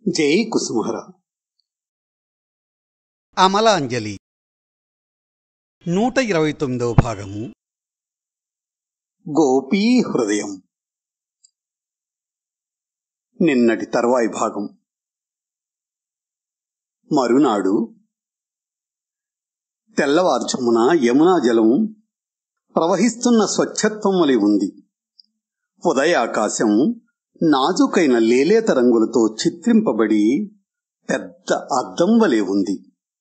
జై కుసుమహర అమలాంజలి నూట ఇరవై తొమ్మిదవ భాగము గోపీ హృదయం నిన్నటి తర్వాయి భాగం మరునాడు తెల్లవారుజామున యమునా జలం ప్రవహిస్తున్న స్వచ్ఛత్వం వలె ఉంది ఉదయాకాశం నాజుకైన లేలేత రంగులతో చిత్రింపబడి పెద్ద అద్దం వలె ఉంది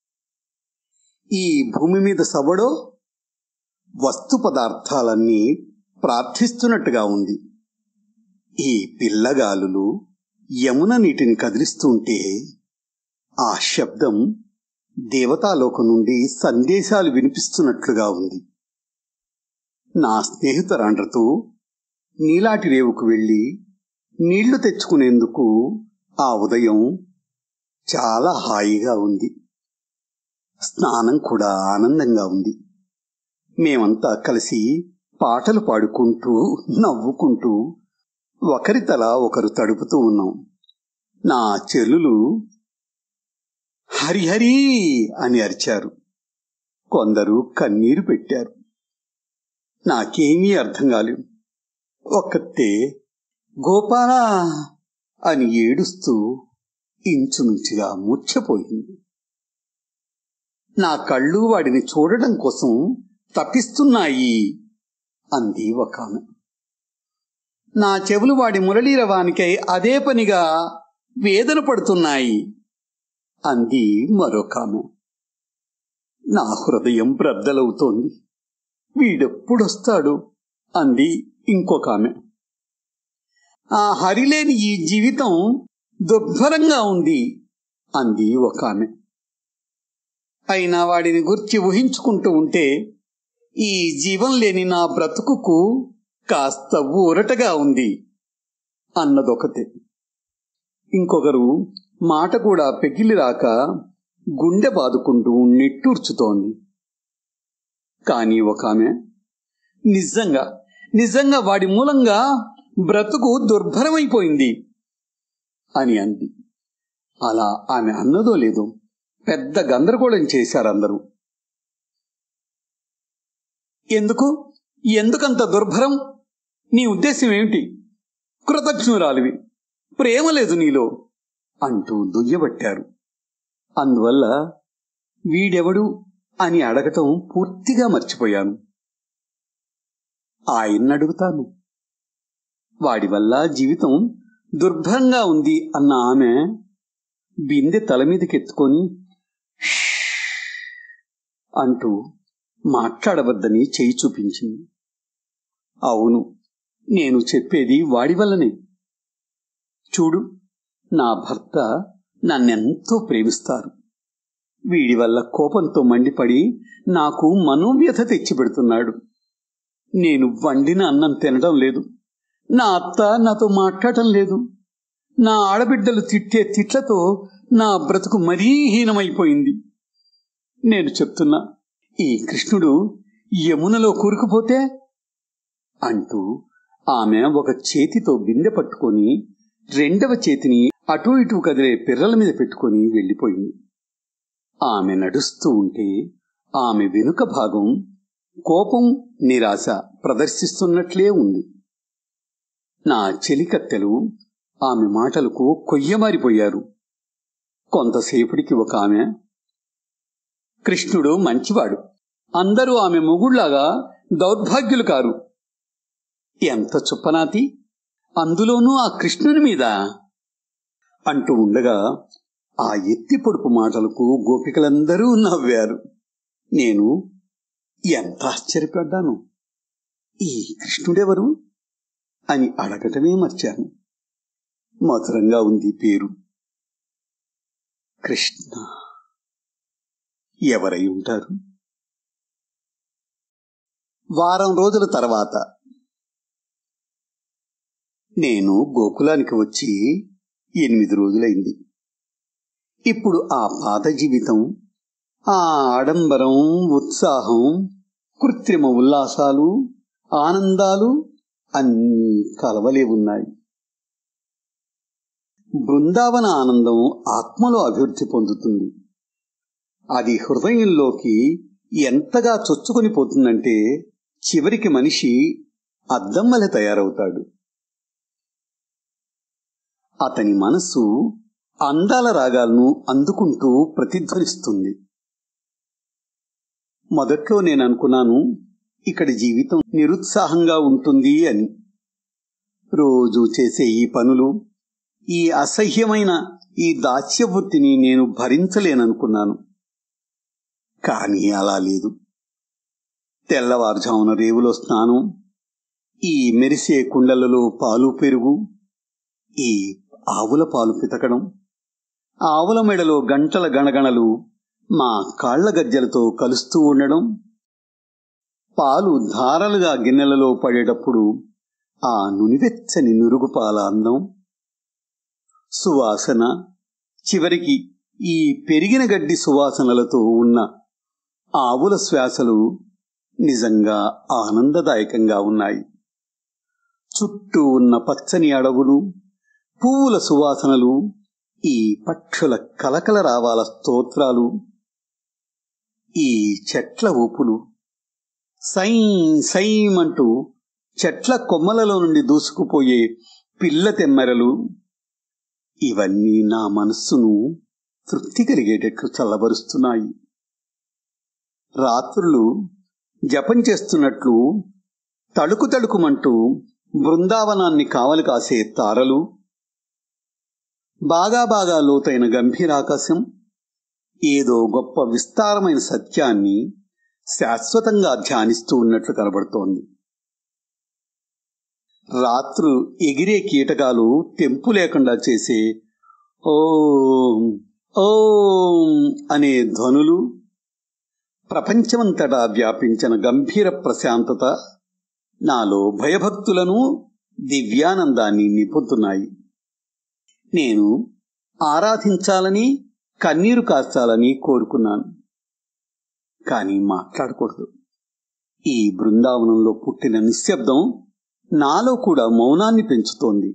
ఈ భూమి మీద సవడో వస్తు పదార్థాలన్నీ ప్రార్థిస్తున్నట్టుగా ఉంది ఈ పిల్లగాలులు యమున నీటిని కదిలిస్తుంటే ఆ శబ్దం దేవతాలోకం నుండి సందేశాలు వినిపిస్తున్నట్లుగా ఉంది నా స్నేహితురాండ్రతో నీలాటి రేవుకు వెళ్లి నీళ్లు తెచ్చుకునేందుకు ఆ ఉదయం చాలా హాయిగా ఉంది స్నానం కూడా ఆనందంగా ఉంది మేమంతా కలిసి పాటలు పాడుకుంటూ నవ్వుకుంటూ ఒకరి తల ఒకరు తడుపుతూ ఉన్నాం నా చెల్లులు హరిహరి అని అరిచారు కొందరు కన్నీరు పెట్టారు నాకేమీ అర్థం కాలేదు ఒక్కతే గోపాల అని ఏడుస్తూ ఇంచుమించుగా మూర్ఛపోయింది నా కళ్ళు వాడిని చూడడం కోసం తప్పిస్తున్నాయి అంది ఒక ఆమె నా చెవులు వాడి మురళీరవానికై అదే పనిగా వేదన పడుతున్నాయి అంది మరొక ఆమె నా హృదయం బ్రద్దలవుతోంది వీడెప్పుడొస్తాడు అంది ఇంకొక ఆమె ఆ హరిలేని ఈ జీవితం దుర్భరంగా ఉంది అంది ఒక ఆమె అయినా వాడిని గుర్చి ఊహించుకుంటూ ఉంటే ఈ జీవం లేని నా బ్రతుకుకు కాస్త ఊరటగా ఉంది అన్నదొకతే ఇంకొకరు మాట కూడా పెకిలి రాక గుండె బాదుకుంటూ నిట్టూర్చుతోంది కాని ఒక ఆమె నిజంగా నిజంగా వాడి మూలంగా బ్రతుకు దుర్భరమైపోయింది అని అంది అలా ఆమె అన్నదో లేదో పెద్ద గందరగోళం చేశారందరూ ఎందుకు ఎందుకంత దుర్భరం నీ ఉద్దేశం ఏమిటి కృతజ్ఞురాలివి ప్రేమ లేదు నీలో అంటూ దుయ్యబట్టారు అందువల్ల వీడెవడు అని అడగటం పూర్తిగా మర్చిపోయాను ఆయన్నడుగుతాను వాడి వల్ల జీవితం దుర్భరంగా ఉంది అన్న ఆమె బిందె తల మీదకెత్తుకొని అంటూ మాట్లాడవద్దని చేయి చూపించింది అవును నేను చెప్పేది వాడి వల్లనే చూడు నా భర్త నన్నెంతో ప్రేమిస్తారు వీడి వల్ల కోపంతో మండిపడి నాకు మనోవ్యథ తెచ్చిపెడుతున్నాడు నేను వండిన అన్నం తినడం లేదు నా అత్త నాతో మాట్లాడటం లేదు నా ఆడబిడ్డలు తిట్టే తిట్లతో నా బ్రతుకు మరీ హీనమైపోయింది నేను చెప్తున్నా ఈ కృష్ణుడు యమునలో కూరుకుపోతే అంటూ ఆమె ఒక చేతితో బిందె పట్టుకొని రెండవ చేతిని అటూ ఇటూ కదిలే పిర్రల మీద పెట్టుకొని వెళ్ళిపోయింది ఆమె నడుస్తూ ఉంటే ఆమె వెనుక భాగం కోపం నిరాశ ప్రదర్శిస్తున్నట్లే ఉంది నా చెలికత్తెలు ఆమె మాటలకు కొయ్యమారిపోయారు కొంతసేపటికి ఒక ఆమె కృష్ణుడు మంచివాడు అందరూ ఆమె మొగుళ్లాగా దౌర్భాగ్యులు కారు ఎంత చుప్పనాతి అందులోనూ ఆ కృష్ణుని మీద అంటూ ఉండగా ఆ ఎత్తి పొడుపు మాటలకు గోపికలందరూ నవ్వారు నేను ఎంత ఆశ్చర్యపడ్డాను ఈ కృష్ణుడెవరు అని అడగటమే మర్చాను మధురంగా ఉంది పేరు కృష్ణ ఎవరై ఉంటారు వారం రోజుల తర్వాత నేను గోకులానికి వచ్చి ఎనిమిది రోజులైంది ఇప్పుడు ఆ పాత జీవితం ఆ ఆడంబరం ఉత్సాహం కృత్రిమ ఉల్లాసాలు ఆనందాలు అన్నీ కలవలే ఉన్నాయి బృందావన ఆనందం ఆత్మలో అభివృద్ధి పొందుతుంది అది హృదయంలోకి ఎంతగా చొచ్చుకొని పోతుందంటే చివరికి మనిషి అద్దం వలె తయారవుతాడు అతని మనస్సు అందాల రాగాలను అందుకుంటూ ప్రతిధ్వనిస్తుంది మొదట్లో నేను అనుకున్నాను ఇక్కడి జీవితం నిరుత్సాహంగా ఉంటుంది అని రోజు చేసే ఈ పనులు ఈ అసహ్యమైన ఈ దాస్యవృత్తిని నేను భరించలేననుకున్నాను కానీ అలా లేదు తెల్లవారుజామున రేవులో స్నానం ఈ మెరిసే కుండలలో పాలు పెరుగు ఈ ఆవుల పాలు పితకడం ఆవుల మెడలో గంటల గణగణలు మా కాళ్ల గజ్జలతో కలుస్తూ ఉండడం పాలు ధారలుగా గిన్నెలలో పడేటప్పుడు ఆ నునివెచ్చని నురుగుపాల అందం సువాసన చివరికి ఈ పెరిగిన గడ్డి సువాసనలతో ఉన్న ఆవుల శ్వాసలు నిజంగా ఆనందదాయకంగా ఉన్నాయి చుట్టూ ఉన్న పచ్చని అడవులు పువ్వుల సువాసనలు ఈ పక్షుల కలకల రావాల స్తోత్రాలు ఈ చెట్ల ఊపులు సై సైమంటూ చెట్ల కొమ్మలలో నుండి దూసుకుపోయే పిల్ల తెమ్మెరలు ఇవన్నీ నా మనస్సును తృప్తి కలిగేటట్లు చల్లబరుస్తున్నాయి రాత్రులు జపం చేస్తున్నట్లు తడుకు తడుకుమంటూ బృందావనాన్ని కావలి కాసే తారలు బాగా బాగా లోతైన గంభీరాకాశం ఏదో గొప్ప విస్తారమైన సత్యాన్ని శాశ్వతంగా ధ్యానిస్తూ ఉన్నట్లు కనబడుతోంది రాత్రు ఎగిరే కీటకాలు తెంపు లేకుండా చేసే ఓం ఓం అనే ధ్వనులు ప్రపంచమంతటా వ్యాపించిన గంభీర ప్రశాంతత నాలో భయభక్తులను దివ్యానందాన్ని నింపుతున్నాయి నేను ఆరాధించాలని కన్నీరు కార్చాలని కోరుకున్నాను కానీ మాట్లాడకూడదు ఈ బృందావనంలో పుట్టిన నిశ్శబ్దం నాలో కూడా మౌనాన్ని పెంచుతోంది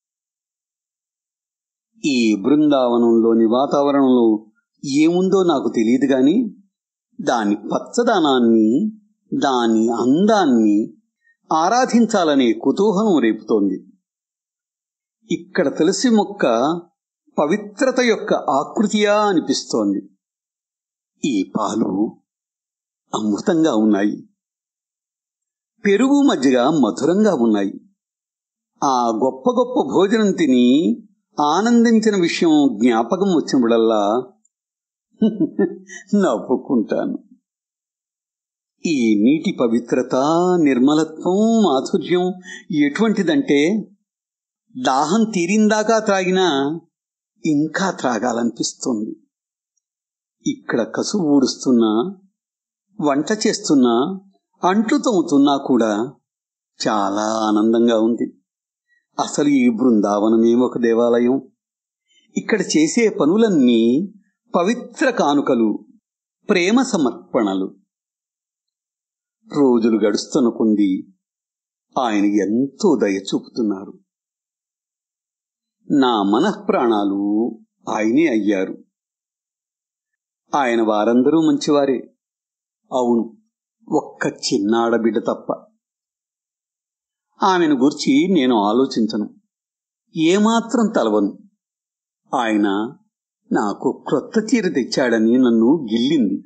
ఈ బృందావనంలోని వాతావరణంలో ఏముందో నాకు తెలియదు గాని దాని పచ్చదనాన్ని దాని అందాన్ని ఆరాధించాలనే కుతూహలం రేపుతోంది ఇక్కడ తులసి మొక్క పవిత్రత యొక్క ఆకృతియా అనిపిస్తోంది ఈ పాలు అమృతంగా ఉన్నాయి పెరుగు మధ్యగా మధురంగా ఉన్నాయి ఆ గొప్ప గొప్ప భోజనం తిని ఆనందించిన విషయం జ్ఞాపకం వచ్చినప్పుడల్లా నవ్వుకుంటాను ఈ నీటి పవిత్రత నిర్మలత్వం మాధుర్యం ఎటువంటిదంటే దాహం తీరిందాకా త్రాగినా ఇంకా త్రాగాలనిపిస్తుంది ఇక్కడ కసువు ఊడుస్తున్నా వంట చేస్తున్నా అంట్లు తోముతున్నా కూడా చాలా ఆనందంగా ఉంది అసలు ఈ బృందావనమే ఒక దేవాలయం ఇక్కడ చేసే పనులన్నీ పవిత్ర కానుకలు ప్రేమ సమర్పణలు రోజులు గడుస్తున్న కొంది ఆయన ఎంతో దయ చూపుతున్నారు నా మనఃప్రాణాలు ఆయనే అయ్యారు ఆయన వారందరూ మంచివారే అవును ఒక్క చిన్న ఆడబిడ్డ తప్ప ఆమెను గురించి నేను ఆలోచించను ఏమాత్రం తలవను ఆయన నాకు క్రొత్త చీర తెచ్చాడని నన్ను గిల్లింది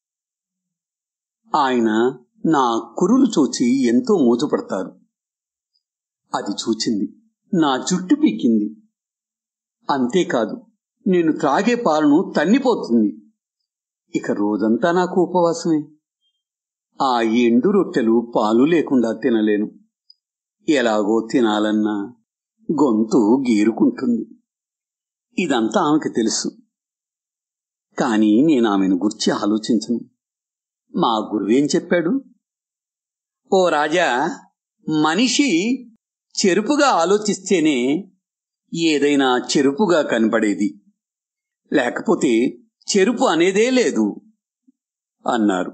ఆయన నా కురులు చూచి ఎంతో మోజుపడతారు అది చూచింది నా జుట్టు పీకింది అంతేకాదు నేను త్రాగే పాలను తన్నిపోతుంది ఇక రోజంతా నాకు ఉపవాసమే ఆ ఎండు రొట్టెలు పాలు లేకుండా తినలేను ఎలాగో తినాలన్నా గొంతు గీరుకుంటుంది ఇదంతా ఆమెకు తెలుసు కానీ నేను ఆమెను గుర్చి ఆలోచించను మా గురువేం చెప్పాడు ఓ రాజా మనిషి చెరుపుగా ఆలోచిస్తేనే ఏదైనా చెరుపుగా కనపడేది లేకపోతే చెరుపు అనేదే లేదు అన్నారు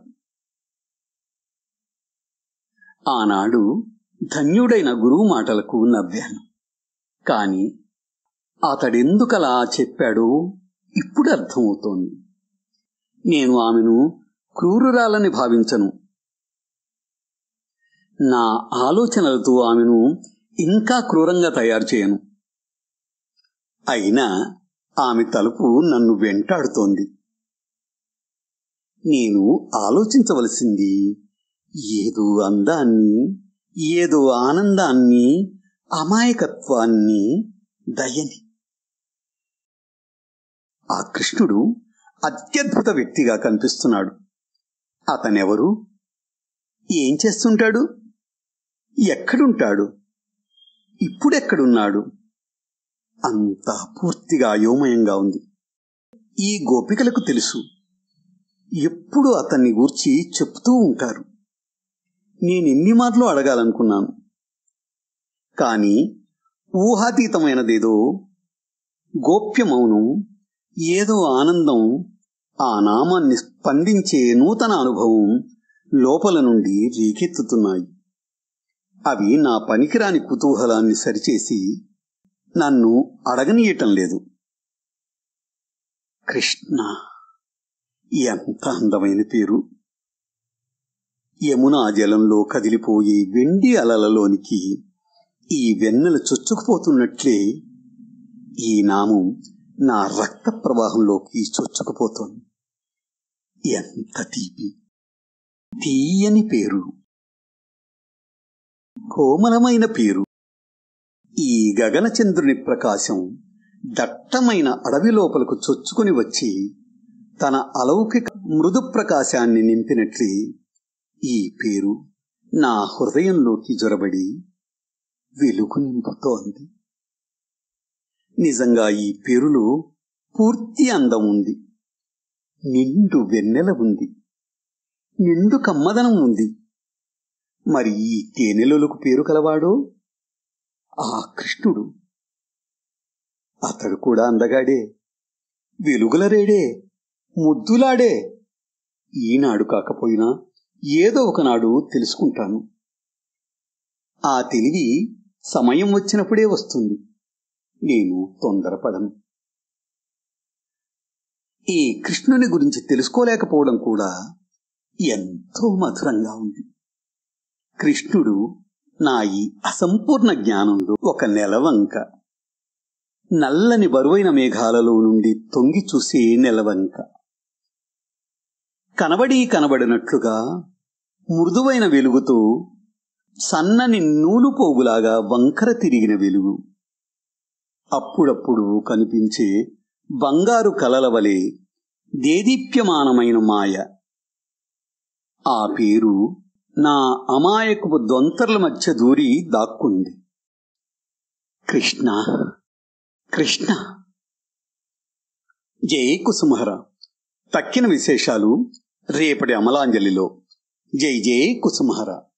ఆనాడు ధన్యుడైన గురువు మాటలకు నవ్వాను కాని అతడెందుకలా చెప్పాడో ఇప్పుడు అర్థమవుతోంది నేను ఆమెను క్రూరురాలని భావించను నా ఆలోచనలతో ఆమెను ఇంకా క్రూరంగా తయారు చేయను అయినా ఆమె తలుపు నన్ను వెంటాడుతోంది నేను ఆలోచించవలసింది ఏదో అందాన్ని ఏదో ఆనందాన్ని అమాయకత్వాన్ని దయని ఆ కృష్ణుడు అత్యద్భుత వ్యక్తిగా కనిపిస్తున్నాడు అతనెవరు ఏం చేస్తుంటాడు ఎక్కడుంటాడు ఇప్పుడెక్కడున్నాడు అంతా పూర్తిగా అయోమయంగా ఉంది ఈ గోపికలకు తెలుసు ఎప్పుడు అతన్ని గూర్చి చెప్తూ ఉంటారు నేనెన్ని మార్లు అడగాలనుకున్నాను కాని ఊహాతీతమైనదేదో గోప్యమౌనం ఏదో ఆనందం ఆ నామాన్ని స్పందించే నూతన అనుభవం లోపల నుండి రేకెత్తుతున్నాయి అవి నా పనికిరాని కుతూహలాన్ని సరిచేసి నన్ను అడగనీయటం లేదు కృష్ణ ఎంత అందమైన పేరు యమునా జలంలో కదిలిపోయే వెండి అలలలోనికి ఈ వెన్నెల చొచ్చుకుపోతున్నట్లే ఈ నామం నా రక్త ప్రవాహంలోకి చొచ్చుకుపోతోంది ఎంత తీపి తీయని పేరు కోమలమైన పేరు ఈ గగనచంద్రుని ప్రకాశం దట్టమైన అడవి లోపలకు చొచ్చుకుని వచ్చి తన అలౌకిక మృదు ప్రకాశాన్ని నింపినట్లే ఈ పేరు నా హృదయంలోకి జొరబడి వెలుగు నింపుతోంది నిజంగా ఈ పేరులో పూర్తి అందం ఉంది నిండు వెన్నెల ఉంది నిండు కమ్మదనం ఉంది మరి ఈ తేనెలలకు పేరు కలవాడో ఆ కృష్ణుడు అతడు కూడా అందగాడే వెలుగులరేడే ముద్దులాడే ఈనాడు కాకపోయినా ఏదో ఒకనాడు తెలుసుకుంటాను ఆ తెలివి సమయం వచ్చినప్పుడే వస్తుంది నేను తొందరపడను ఈ కృష్ణుని గురించి తెలుసుకోలేకపోవడం కూడా ఎంతో మధురంగా ఉంది కృష్ణుడు నా ఈ అసంపూర్ణ జ్ఞానంలో ఒక నెలవంక నల్లని బరువైన మేఘాలలో నుండి తొంగి చూసే నెలవంక కనబడి కనబడినట్లుగా మృదువైన వెలుగుతో సన్నని నూలు పోగులాగా వంకర తిరిగిన వెలుగు అప్పుడప్పుడు కనిపించే బంగారు కలల వలె దేదీప్యమానమైన మాయ ఆ పేరు నా అమాయకపు దొంతర్ల మధ్య దూరి దాక్కుంది కృష్ణ కృష్ణ జై కుసుమహర తక్కిన విశేషాలు రేపటి అమలాంజలిలో జై జై కుసుమహర